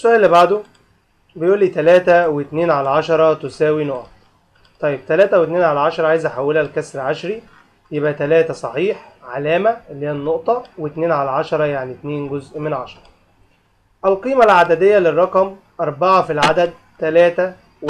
السؤال اللي بعده بيقول لي تلاتة واتنين على عشرة تساوي نقط طيب تلاتة واتنين على عشرة عايز احولها لكسر عشري يبقى تلاتة صحيح علامة اللي هي النقطة واتنين على عشرة يعني اتنين جزء من عشرة القيمة العددية للرقم أربعة في العدد تلاتة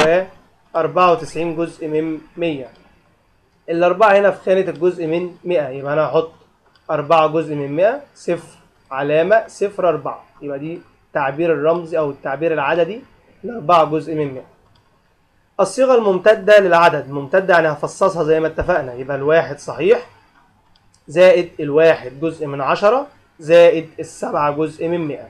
وأربعة وتسعين جزء من مية الأربعة هنا في خانة الجزء من مئة يبقى أنا هحط أربعة جزء من مئة صفر علامة صفر أربعة يبقى دي التعبير الرمزي أو التعبير العددي لأربعة جزء من مئة الصيغة الممتدة للعدد ممتدة يعني هفصصها زي ما اتفقنا يبقى الواحد صحيح زائد الواحد جزء من عشرة زائد السبعة جزء من مئة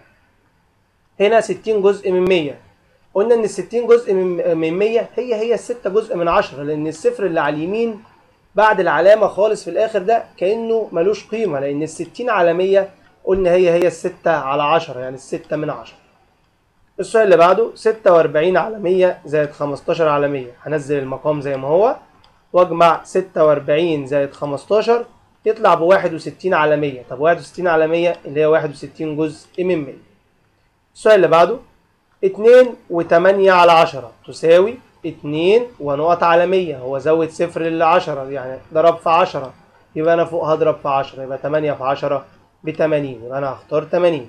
هنا ستين جزء من مية قلنا ان الستين جزء من من مية هي هي الستة جزء من عشرة لان الصفر اللي على اليمين بعد العلامة خالص في الاخر ده كأنه ملوش قيمة لان الستين على مية قلنا هي هي الستة على عشرة يعني الستة من عشرة السؤال اللي بعده ستة وأربعين على مية زائد خمستاشر على مية هنزل المقام زي ما هو واجمع ستة وأربعين زائد خمستاشر يطلع بواحد وستين على مية طب واحد وستين على مية اللي هي واحد وستين جزء من مية السؤال اللي بعده اتنين وتمانية على عشرة تساوي اتنين ونقط على مية هو زود صفر للعشرة يعني ضرب في عشرة يبقى أنا فوق هضرب في عشرة يبقى تمانية في عشرة بتمانين يبقى أنا هختار تمانين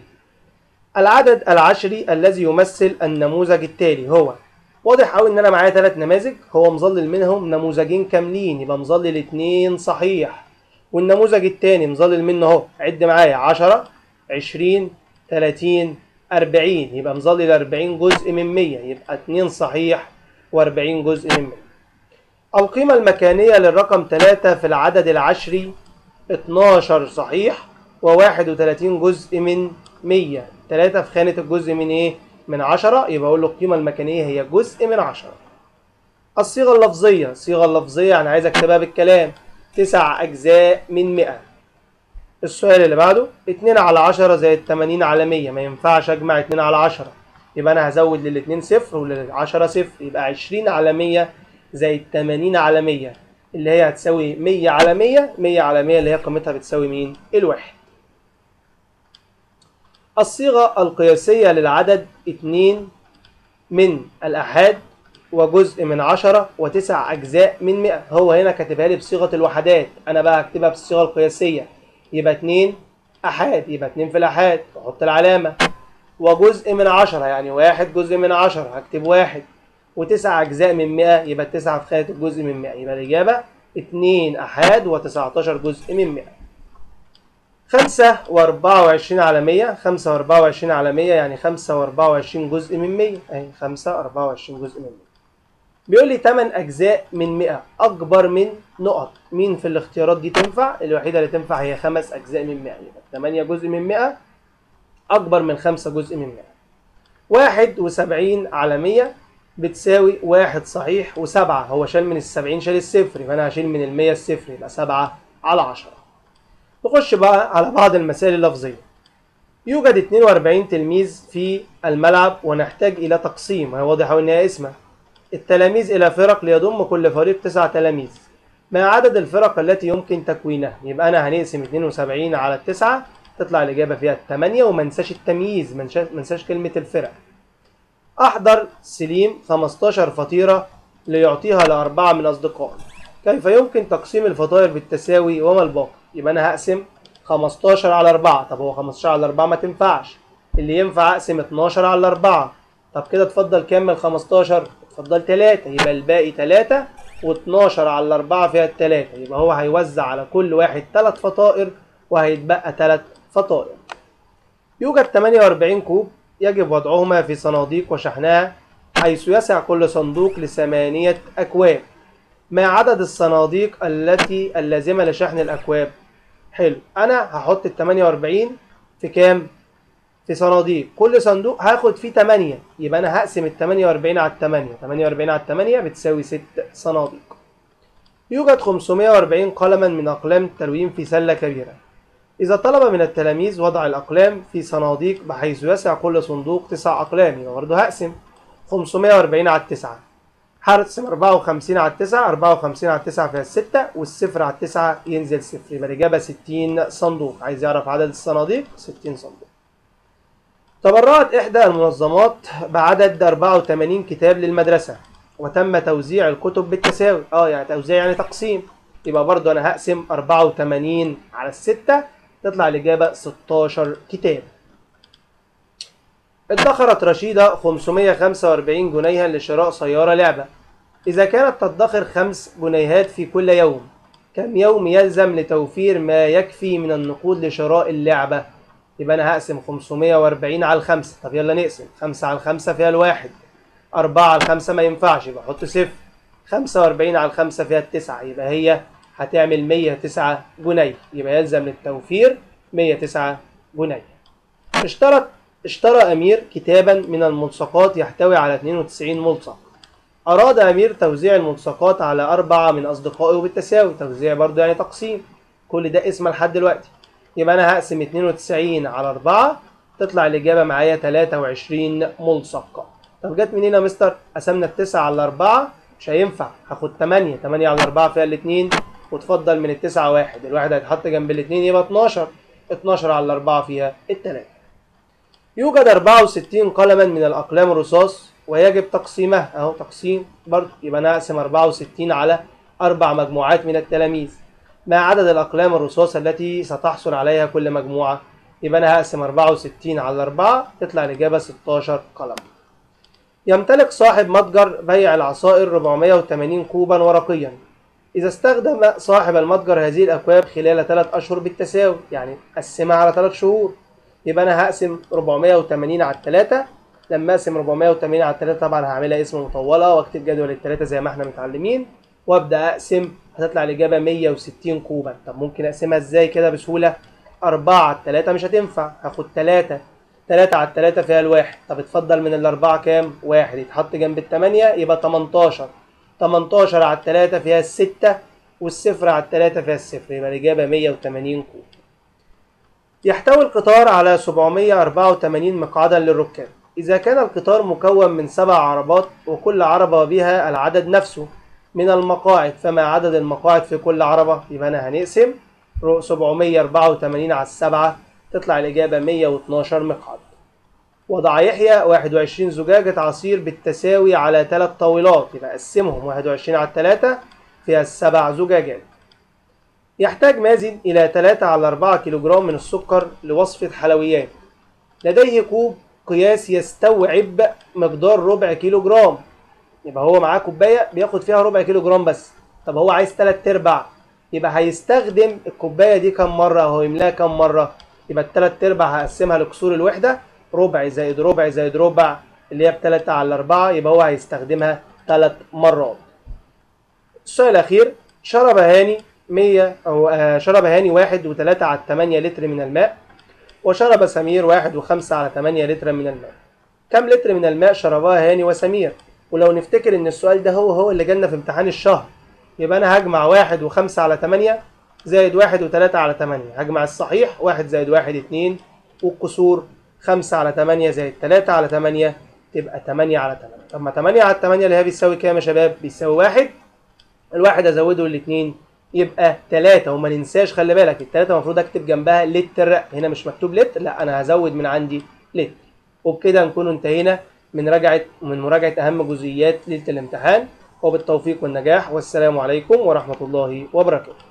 العدد العشري الذي يمثل النموذج التالي هو واضح قوي ان انا معايا ثلاث نماذج هو مظلل منهم نموذجين كاملين يبقى مظلل اتنين صحيح والنموذج التاني مظلل منه اهو عد معايا 10 20 30 40 يبقى مظلل 40 جزء من 100 يبقى 2 صحيح و40 جزء من 100 القيمة المكانية للرقم 3 في العدد العشري 12 صحيح و31 جزء من 100 3 في خانة الجزء من ايه؟ من 10 يبقى اقول له القيمة المكانية هي جزء من 10 الصيغة اللفظية الصيغة اللفظية يعني عايز اكتبها بالكلام تسع أجزاء من 100 السؤال اللي بعده 2 على 10 زائد 80 على 100 ما ينفعش أجمع 2 على 10 يبقى أنا هزود للاتنين صفر وللعشرة صفر يبقى 20 على 100 زائد 80 على 100 اللي هي هتساوي 100 على 100 100 على 100 اللي هي قيمتها بتساوي مين؟ الواحد الصيغة القياسية للعدد 2 من الأحاد وجزء من عشرة وتسع أجزاء من مئة هو هنا كاتبها لي بصيغة الوحدات أنا بقى هكتبها بالصيغة القياسية يبقى اتنين أحاد يبقى اتنين في الأحاد أحط العلامة وجزء من عشرة يعني واحد جزء من عشرة هكتب واحد وتسع أجزاء من مئة يبقى التسعة في خانة الجزء من مئة يبقى الإجابة اتنين أحاد وتسعتاشر جزء من مئة خمسة وأربعة وعشرين على مية خمسة وأربعة وعشرين على مية يعني خمسة وأربعة وعشرين جزء من مية أهي خمسة أربعة وعشرين جزء من مية بيقول لي 8 أجزاء من 100 أكبر من نقط مين في الاختيارات دي تنفع؟ الوحيدة اللي تنفع هي 5 أجزاء من 100 يبقى 8 جزء من 100 أكبر من 5 جزء من 100 71 على 100 بتساوي واحد صحيح وسبعة هو شال من السبعين شال الصفر يبقى أنا هشيل من المية الصفر يبقى سبعة على عشرة نخش بقى على بعض المسائل اللفظية يوجد 42 تلميذ في الملعب ونحتاج إلى تقسيم وهي واضح أوي إن هي اسمها التلاميذ إلى فرق ليضم كل فريق تسع تلاميذ ما عدد الفرق التي يمكن تكوينها يبقى أنا هنقسم 72 على التسعة تطلع الإجابة فيها الثمانية وما ننساش التمييز ما ننساش كلمة الفرق أحضر سليم 15 فطيرة ليعطيها لأربعة من أصدقائه كيف يمكن تقسيم الفطائر بالتساوي وما الباقي يبقى أنا هقسم 15 على 4 طب هو 15 على 4 ما تنفعش اللي ينفع أقسم 12 على 4 طب كده تفضل كمل 15 اتفضل 3 يبقى الباقي 3 و12 على 4 فيها التلاتة يبقى هو هيوزع على كل واحد 3 فطائر وهيتبقى 3 فطائر يوجد 48 كوب يجب وضعهما في صناديق وشحنها حيث يسع كل صندوق لثمانية أكواب ما عدد الصناديق التي اللازمة لشحن الأكواب حلو أنا هحط ال 48 في كام؟ في صناديق كل صندوق هاخد فيه 8 يبقى انا هقسم ال 48 على 8 48 على 8 بتساوي 6 صناديق يوجد 540 قلما من اقلام التلوين في سله كبيره اذا طلب من التلاميذ وضع الاقلام في صناديق بحيث يسع كل صندوق 9 اقلام يبقى برضه هقسم 540 على 9 هرسم 54 على 9 54 على 9 فيها 6 والصفر على 9 ينزل صفر يبقى الاجابه 60 صندوق عايز يعرف عدد الصناديق 60 صندوق تبرعت إحدى المنظمات بعدد 84 كتاب للمدرسة وتم توزيع الكتب بالتساوي اه يعني توزيع يعني تقسيم يبقى برضو أنا هقسم 84 على الستة تطلع الإجابة 16 كتاب ادخرت رشيدة 545 جنيها لشراء سيارة لعبة إذا كانت تدخر خمس جنيهات في كل يوم كم يوم يلزم لتوفير ما يكفي من النقود لشراء اللعبة يبقى أنا هقسم 540 على الخمسة طب يلا نقسم 5 على الخمسة فيها الواحد 4 على الخمسة ما ينفعش يبقى أحط صفر 45 على الخمسة فيها التسعة يبقى هي هتعمل 109 جنيه يبقى يلزم للتوفير 109 جنيه اشترط اشترى أمير كتابا من الملصقات يحتوي على 92 ملصق أراد أمير توزيع الملصقات على أربعة من أصدقائه بالتساوي توزيع برضو يعني تقسيم كل ده اسم لحد دلوقتي يبقى أنا هقسم 92 على 4 تطلع الإجابة معايا 23 ملصق طب جت منين يا مستر؟ قسمنا التسعة على أربعة مش هينفع هاخد 8 8 على 4 فيها الاتنين وتفضل من التسعة واحد الواحد هيتحط جنب الاتنين يبقى 12 12 على 4 فيها التلاتة يوجد 64 قلما من الأقلام الرصاص ويجب تقسيمها اهو تقسيم برضه يبقى انا اقسم 64 على اربع مجموعات من التلاميذ ما عدد الاقلام الرصاص التي ستحصل عليها كل مجموعه يبقى انا هقسم 64 على 4 تطلع الاجابه 16 قلم يمتلك صاحب متجر بيع العصائر 480 كوبا ورقيا إذا استخدم صاحب المتجر هذه الأكواب خلال 3 أشهر بالتساوي يعني قسمها على 3 شهور يبقى أنا هقسم 480 على 3 لما اقسم 480 على 3 طبعا هعملها اسم مطوله واكتب جدول الثلاثه زي ما احنا متعلمين وابدا اقسم هتطلع الاجابه 160 كوبا طب ممكن اقسمها ازاي كده بسهوله 4 على 3 مش هتنفع هاخد 3 3 على 3 فيها الواحد طب اتفضل من الاربعه كام؟ واحد يتحط جنب الثمانيه يبقى 18 18 على 3 فيها الستة والصفر على 3 فيها الصفر يبقى الاجابه 180 كوب يحتوي القطار على 784 مقعدا للركاب إذا كان القطار مكون من سبع عربات وكل عربة بها العدد نفسه من المقاعد فما عدد المقاعد في كل عربة يبقى أنا هنقسم 784 على السبعة تطلع الإجابة 112 مقعد وضع يحيى 21 زجاجة عصير بالتساوي على ثلاث طاولات يبقى قسمهم 21 على 3 فيها السبع زجاجات يحتاج مازن إلى 3 على 4 كيلوغرام من السكر لوصفة حلويات لديه كوب قياس يستوعب مقدار ربع كيلو جرام يبقى هو معاه كوبايه بياخد فيها ربع كيلو جرام بس طب هو عايز تلات ارباع يبقى هيستخدم الكوبايه دي كام مره هو يملاها كام مره يبقى التلات ارباع هقسمها لكسور الوحده ربع زائد ربع زائد ربع اللي هي بتلاتة على أربعة يبقى هو هيستخدمها تلات مرات السؤال الأخير شرب هاني 100 أو آه شرب هاني واحد وتلاتة على تمانية لتر من الماء وشرب سمير واحد وخمسة على تمانية لتر من الماء كم لتر من الماء شربها هاني وسمير ولو نفتكر ان السؤال ده هو هو اللي جالنا في امتحان الشهر يبقى انا هجمع واحد وخمسة على تمانية زائد واحد وتلاتة على تمانية هجمع الصحيح واحد زائد واحد اتنين والكسور خمسة على تمانية زائد تلاتة على تمانية تبقى تمانية على تمانية طب ما تمانية على تمانية اللي هي بيساوي كام يا شباب؟ بيساوي واحد الواحد ازوده الاتنين يبقى تلاتة وما ننساش خلي بالك التلاتة المفروض اكتب جنبها لتر هنا مش مكتوب لتر لا انا هزود من عندي لتر وبكده نكون انتهينا من رجعة من مراجعة أهم جزئيات ليلة الامتحان وبالتوفيق والنجاح والسلام عليكم ورحمة الله وبركاته